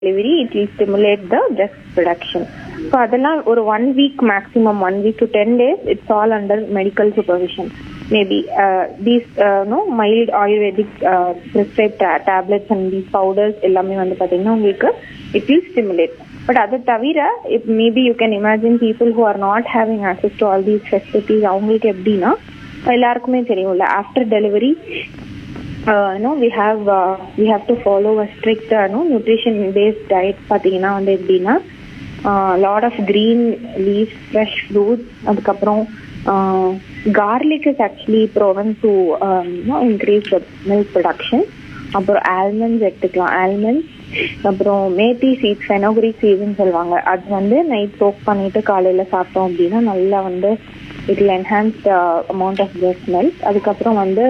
delivery it will stimulate the breast production so அதெல்லாம் ஒரு one week maximum one week to ten days it's all under medical supervision maybe these no mild ayurvedic prescribe tablets and these powders எல்லாமே வந்து பார்த்தீங்கன்னா உங்களுக்கு it will stimulate but அதை தவிர if maybe you can imagine people who are not having access to all these facilities அவங்களுக்கு எப்படின்னா எல்லாருக்குமே தெரியும்ல after delivery uh, no, we have uh, we have to follow a strict uh, no nutrition based diet பார்த்தீங்கன்னா வந்து எப்படின்னா lot of green leaves fresh fruits அதுக்கப்புறம் garlic is actually proven to increase the milk production அப்புறம் almonds எடுத்துக்கலாம் almonds அப்புறம் methi seeds ஃபெனோகிரி சீட்ஸ்னு சொல்லுவாங்க அது வந்து நைட் சோக் பண்ணிட்டு காலையில சாப்பிட்டோம் அப்படின்னா நல்லா வந்து it enhance amount of breast milk அதுக்கப்புறம் வந்து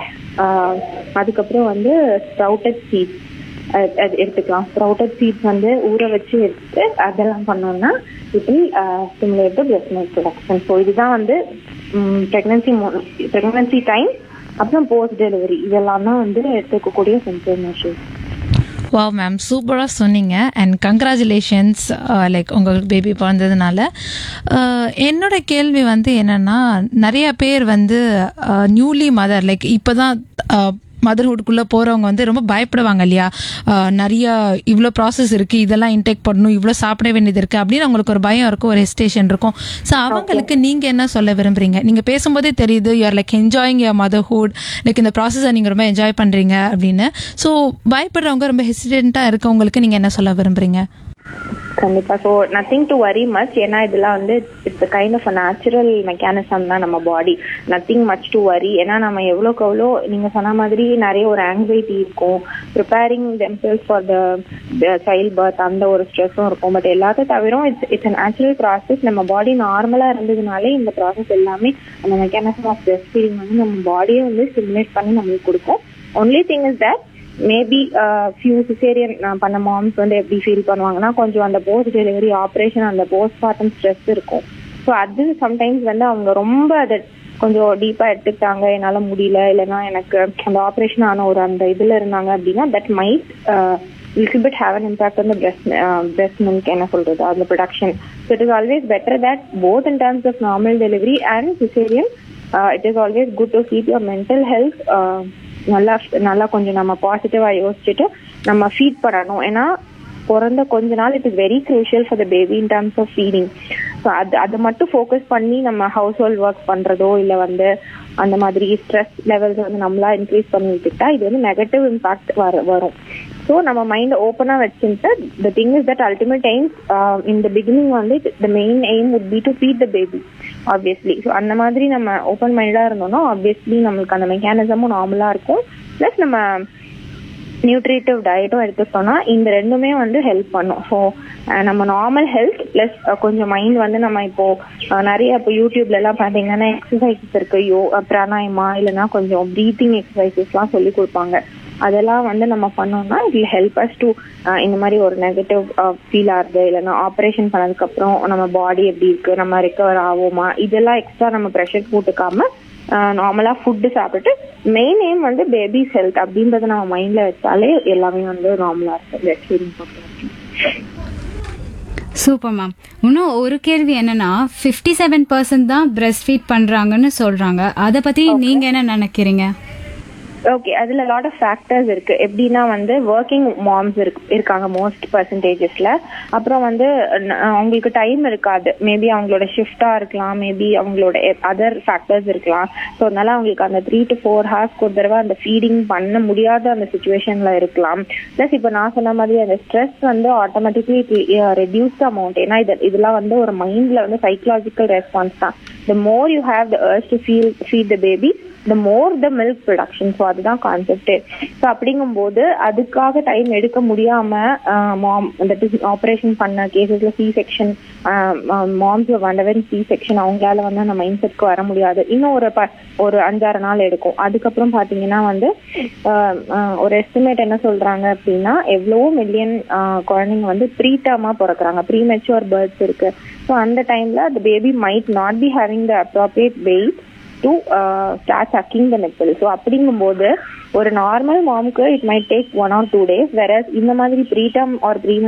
ஆஹ் அதுக்கப்புறம் வந்து ஸ்ப்ரவுட்டட் சீட்ஸ் அது எடுத்துக்கலாம் ஸ்ப்ரவுட்டட் சீட்ஸ் வந்து ஊற வச்சு எடுத்து அதெல்லாம் பண்ணோம்னா it will stimulate the breast milk production so இதுதான் வந்து ப்ரெக்னன்சி ப்ரெக்னன்சி டைம் அப்புறம் போஸ்ட் டெலிவரி இதெல்லாம் தான் வந்து எடுத்துக்கக்கூடிய சென்சர் மெஷர்ஸ் வாவ் மேம் சூப்பராக சொன்னீங்க அண்ட் கங்க்ராச்சுலேஷன்ஸ் லைக் உங்களுக்கு பேபி பிறந்ததுனால Uh, என்னோட கேள்வி வந்து என்னன்னா நிறைய பேர் வந்து நியூலி மதர் லைக் இப்போ தான் மதர்ஹுட்குள்ளே போகிறவங்க வந்து ரொம்ப பயப்படுவாங்க இல்லையா Uh, நிறைய இவ்வளோ ப்ராசஸ் இருக்குது இதெல்லாம் இன்டேக் பண்ணணும் இவ்வளோ சாப்பிட வேண்டியது இருக்குது அப்படின்னு அவங்களுக்கு ஒரு பயம் இருக்கும் ஒரு ஹெஸ்டேஷன் இருக்கும் ஸோ அவங்களுக்கு நீங்கள் என்ன சொல்ல விரும்புறீங்க நீங்கள் பேசும்போதே தெரியுது you're like enjoying your motherhood like இந்த ப்ராசஸை நீங்கள் ரொம்ப என்ஜாய் பண்ணுறீங்க அப்படின்னு ஸோ பயப்படுறவங்க ரொம்ப ஹெசிடென்ட்டாக இருக்கவங்களுக்கு நீங்கள் என்ன சொல்ல விரும்புறீங்க கண்டிப்பா so nothing to worry much ஏன்னா இதெல்லாம் வந்து it's kind of a natural mechanism தான் நம்ம பாடி நத்திங் மச் டு வரி ஏன்னா நம்ம எவ்வளோக்கு எவ்வளோ நீங்க சொன்ன மாதிரி நிறைய ஒரு ஆங்ஸைட்டி இருக்கும் preparing themselves for the child birth அந்த ஒரு ஸ்ட்ரெஸ்ஸும் இருக்கும் பட் எல்லாத்தையும் தவிர it's it's a natural process நம்ம பாடி நார்மலா இருந்ததுனாலே இந்த ப்ராசஸ் எல்லாமே அந்த மெக்கானிசம் ஆஃப் பிரெஸ்ட் ஃபீடிங் வந்து நம்ம பாடியை வந்து ஸ்டிமுலேட் பண்ணி நம்மளுக்கு கொடுக்கும் only thing is that maybe few caesarean பண்ண மாம்ஸ் வந்து எப்படி ஃபீல் பண்ணுவாங்கன்னா கொஞ்சம் அந்த போஸ்ட் டெலிவரி ஆப்ரேஷன் அந்த போஸ்ட் பார்ட்டம் ஸ்ட்ரெஸ் இருக்கும் ஸோ அது சம்டைம்ஸ் வந்து அவங்க ரொம்ப அதை கொஞ்சம் டீப்பா எடுத்துக்கிட்டாங்க என்னால முடியல இல்லைன்னா எனக்கு அந்த ஆப்ரேஷன் ஆன ஒரு அந்த இதுல இருந்தாங்க அப்படின்னா that might little bit have an impact on breast breast milk என்ன சொல்றது அந்த production so it is always better that both in terms of normal delivery and caesarean it is always good to keep your mental health நல்லா நல்லா கொஞ்சம் நம்ம பாசிட்டிவா யோசிச்சுட்டு நம்ம ஃபீட் பண்ணணும் ஏன்னா பிறந்த கொஞ்ச நாள் it is very crucial for the baby in terms of feeding so அது அதை மட்டும் ஃபோக்கஸ் பண்ணி நம்ம ஹவுஸ் ஹோல்ட் ஒர்க் பண்றதோ இல்லை வந்து அந்த மாதிரி ஸ்ட்ரெஸ் லெவல்ஸ் வந்து நம்மளா இன்க்ரீஸ் பண்ணி விட்டுட்டா இது வந்து நெகட்டிவ் இம்பாக்ட் வர வரும் ஸோ நம்ம மைண்டை ஓப்பனா வச்சுட்டு the thing is that ultimate times இந்த பிகினிங் வந்து the main aim would be to feed the baby obviously so அந்த மாதிரி நம்ம ஓப்பன் மைண்டா இருந்தோம்னா ஆப்வியஸ்லி நம்மளுக்கு அந்த மெக்கானிசமும் நார்மலா இருக்கும் ப்ளஸ் நம்ம நியூட்ரிட்டிவ் டயட்டும் எடுத்துக்கிட்டோம்னா இந்த ரெண்டுமே வந்து ஹெல்ப் பண்ணும் ஸோ நம்ம நார்மல் ஹெல்த் ப்ளஸ் கொஞ்சம் மைண்ட் வந்து நம்ம இப்போ அஹ், நிறைய இப்போ யூடியூப்ல எல்லாம் பார்த்தீங்கன்னா எக்ஸசைசஸ் இருக்கு யோ பிராணாயமா இல்லைன்னா கொஞ்சம் ப்ரீத்திங் எக்ஸசைசஸ்லாம் சொல்லி கொடுப்பாங்க அதெல்லாம் வந்து நம்ம பண்ணோம்னா இட் ஹெல்ப் அஸ் டு இந்த மாதிரி ஒரு நெகட்டிவ் ஃபீல் ஆகுது இல்லைன்னா ஆப்ரேஷன் பண்ணதுக்கு அப்புறம் நம்ம பாடி எப்படி இருக்கு நம்ம ரெக்கவர் ஆகுமா இதெல்லாம் எக்ஸ்ட்ரா நம்ம ப்ரெஷர் போட்டுக்காம நார்மலா ஃபுட்டு சாப்பிட்டுட்டு மெயின் எய்ம் வந்து பேபிஸ் ஹெல்த் அப்படின்றத நம்ம மைண்ட்ல வச்சாலே எல்லாமே வந்து நார்மலா இருக்கும் இந்த எக்ஸ்பீரியன்ஸ் பொறுத்த வரைக்கும் சூப்பர் மேம் இன்னும் ஒரு கேள்வி என்னன்னா ஃபிஃப்டி செவன் பர்சன்ட் தான் பிரஸ்ட் ஃபீட் பண்றாங்கன்னு சொல்றாங்க அதை பத்தி நீங்க என்ன நினைக்கிறீங்க ஓகே அதுல லாட் ஆஃப் ஃபேக்டர்ஸ் இருக்கு எப்படின்னா வந்து ஒர்க்கிங் மாம்ஸ் இருக்காங்க மோஸ்ட் பர்சன்டேஜஸ்ல அப்புறம் வந்து ந- அவங்களுக்கு டைம் இருக்காது மேபி அவங்களோட ஷிஃப்டா இருக்கலாம் மேபி அவங்களோட அதர் ஃபேக்டர்ஸ் இருக்கலாம் ஸோ அதனால அவங்களுக்கு அந்த த்ரீ டு ஃபோர் ஹார்ஸ்க்கு ஒரு தடவை அந்த ஃபீடிங் பண்ண முடியாத அந்த சுச்சுவேஷன்ல இருக்கலாம் ப்ளஸ் இப்போ நான் சொன்ன மாதிரி அந்த ஸ்ட்ரெஸ் வந்து ஆட்டோமேட்டிக்லி ரெடியூஸ் அமௌண்ட் ஏன்னா இது இதெல்லாம் வந்து ஒரு மைண்ட்ல வந்து சைக்கலாஜிக்கல் ரெஸ்பான்ஸ் தான் the more you have the urge to feel feed the baby the more the milk production so அதுதான் கான்செப்ட் ஸோ அப்படிங்கும்போது அதுக்காக டைம் எடுக்க முடியாம மாம் தட் இஸ் ஆப்ரேஷன் பண்ண கேசஸ்ல சி செக்ஷன் மாம்ஸ் வண்டவன் சி செக்ஷன் அவங்களால வந்து அந்த மைண்ட் செட்க்கு வர முடியாது இன்னும் ஒரு ப- ஒரு அஞ்சாறு நாள் எடுக்கும் அதுக்கப்புறம் பாத்தீங்கன்னா வந்து ஆஹ், ஆஹ், ஒரு எஸ்டிமேட் என்ன சொல்றாங்க அப்படின்னா எவ்வளவோ மில்லியன் குழந்தைங்க வந்து ப்ரீ டேர்மா பிறக்குறாங்க ப்ரீ மெச்சூர் பேர்த்ஸ் இருக்கு ஸோ அந்த டைம்ல the baby might not be having the appropriate weight to start sucking the nipple so அப்படிங்கும்போது ஒரு நார்மல் மாமுக்கு it might take one or two days வேற இந்த மாதிரி ப்ரீடம் ஆர் ப்ரீ